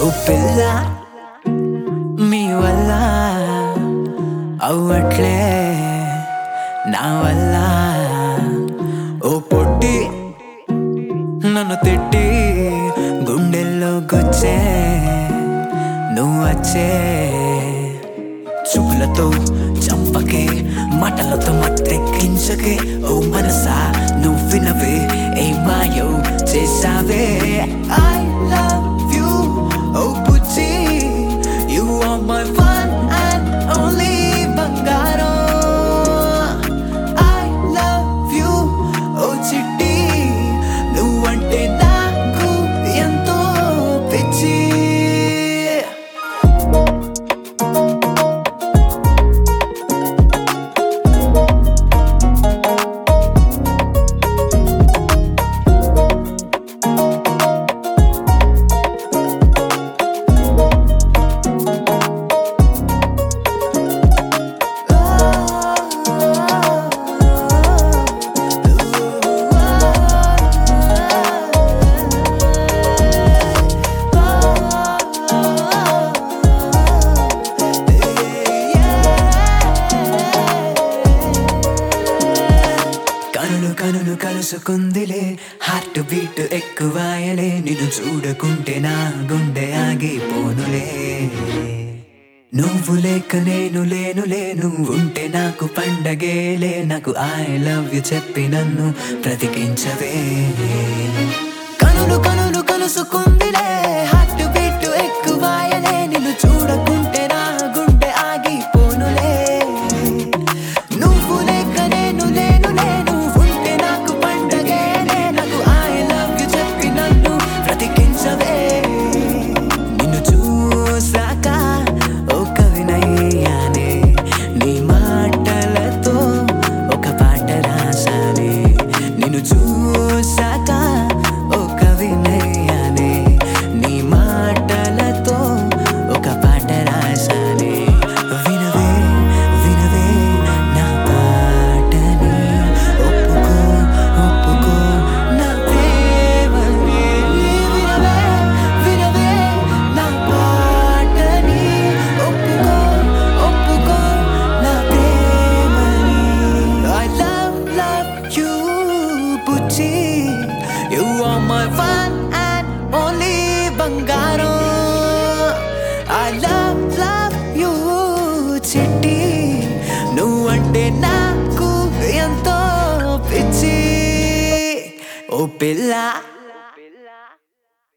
ఓ పిల్ల మీ వల్ల అవ్వట్లే నా వల్ల ఓ పొట్టి నన్ను తిట్టి గుండెల్లో గుచ్చే నువ్వు వచ్చే చూపులతో చంపకే మాటలతో మత్తెక్కించకే ఓ మనసా నువ్వు వినవే ఏ మాయో చేసావే ఐ లవ్ యూ ఓ బుజ్జి you are my one and only బంగారం ఐ లవ్ యూ ఓ చిట్టి నువ్వంటే నాకు ఎంతో పిచ్చి కనులు కనులు కలుసుకుందిలే హార్ట్ బీట్ ఎక్కువాయలే నిన్ను చూడకుంటే నా గుండె ఆగిపోనులే నువ్వు లేక నేను లేనులే నువ్వు ఉంటే నాకు పండగేలే నాకు ఐ లవ్ యు చెప్పి నన్ను బ్రతికించవే కనులు కనులు కలుసుకుందిలే హార్ట్ బీట్ ఎక్కువాయలే నిన్ను చూడకుంటే నా గుండె ఆగిపోనులే నువ్వు లేక నేను లేను నేను ఉంటే నాకు పండగేలే నాకు ఐ లవ్ యు చెప్పి నన్ను బ్రతికించవే నిన్ను చూసాక ఓ కవినయ్యానే నీ మాటలతో ఒక పాట రాసానే నిన్ను చూసాక ఓ కవినయ్యానే నీ మాటలతో ఒక పాట రాసానే వినవే వినవే నా పాటని ఒప్పుకో ఒప్పుకో నా ప్రేమని వినవే వినవే నా పాటని ఒప్పుకో ఒప్పుకో నా ప్రేమని I love love you Bujji You are my one and only బంగారం I love love you చిట్టి నువ్వంటే నాకు ఎంతో పిచ్చి ఓ పిల్ల